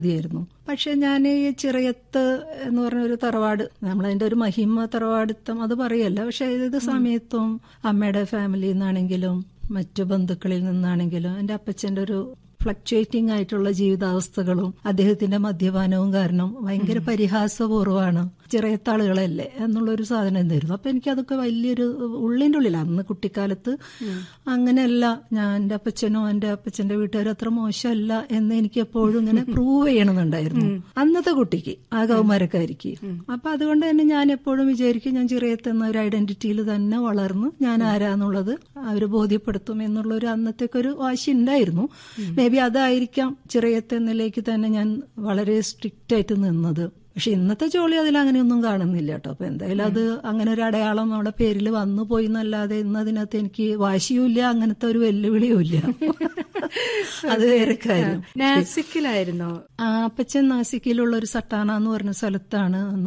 ഇതായിരുന്നു പക്ഷെ ഞാൻ ഈ ചിറയത്ത് എന്ന് പറഞ്ഞ ഒരു തറവാട് നമ്മളതിന്റെ ഒരു മഹിമ തറവാടിത്തം അത് പറയല്ല പക്ഷെ ഇത് സമയത്തും അമ്മയുടെ ഫാമിലിയിൽ നിന്നാണെങ്കിലും മറ്റു ബന്ധുക്കളിൽ നിന്നാണെങ്കിലും എൻ്റെ അപ്പച്ചൻ്റെ ഒരു ഫ്ലക്ച്വേറ്റിംഗ് ആയിട്ടുള്ള ജീവിതാവസ്ഥകളും അദ്ദേഹത്തിന്റെ മദ്യപാനവും കാരണം ഭയങ്കര പരിഹാസപൂർവ്വമാണ് ചിറയത്താളുകളല്ലേ എന്നുള്ളൊരു സാധനം എന്തായിരുന്നു അപ്പൊ എനിക്ക് അതൊക്കെ വലിയൊരു ഉള്ളിന്റെ ഉള്ളിൽ അന്ന് കുട്ടിക്കാലത്ത് അങ്ങനെയല്ല ഞാൻ എൻ്റെ അപ്പച്ചനോ എൻ്റെ അപ്പച്ചന്റെ വീട്ടുകാരും അത്ര മോശമല്ല എന്ന് എനിക്ക് എപ്പോഴും ഇങ്ങനെ പ്രൂവ് ചെയ്യണമെന്നുണ്ടായിരുന്നു അന്നത്തെ കുട്ടിക്ക് ആ കൗമാരക്കാരിക്ക് അപ്പൊ അതുകൊണ്ട് തന്നെ ഞാൻ എപ്പോഴും വിചാരിക്കും ഞാൻ ചിറയത്ത് എന്ന ഒരു ഐഡന്റിറ്റിയിൽ തന്നെ വളർന്ന് ഞാൻ ആരാന്നുള്ളത് അവര് ബോധ്യപ്പെടുത്തും എന്നുള്ള ഒരു അന്നത്തേക്ക് ഒരു വാശി ഉണ്ടായിരുന്നു മേ ബി അതായിരിക്കാം ചിറയത്ത് എന്നതിലേക്ക് തന്നെ ഞാൻ വളരെ സ്ട്രിക്റ്റ് ആയിട്ട് നിന്നത് പക്ഷെ ഇന്നത്തെ ജോലി അതിൽ അങ്ങനെയൊന്നും കാണുന്നില്ല കേട്ടോ അപ്പൊ എന്തായാലും അത് അങ്ങനെ ഒരു അടയാളം നമ്മുടെ പേരിൽ വന്നു പോയി എന്നല്ലാതെ ഇന്ന് അതിനകത്ത് എനിക്ക് വാശിയുമില്ല അങ്ങനത്തെ ഒരു വെല്ലുവിളിയും ഇല്ല അത് വേറെ കാര്യം നാസിക്കിലായിരുന്നോ ആ, അപ്പച്ചൻ നാസിക്കിലുള്ള ഒരു സട്ടാന എന്ന് പറഞ്ഞ സ്ഥലത്താണ് അന്ന്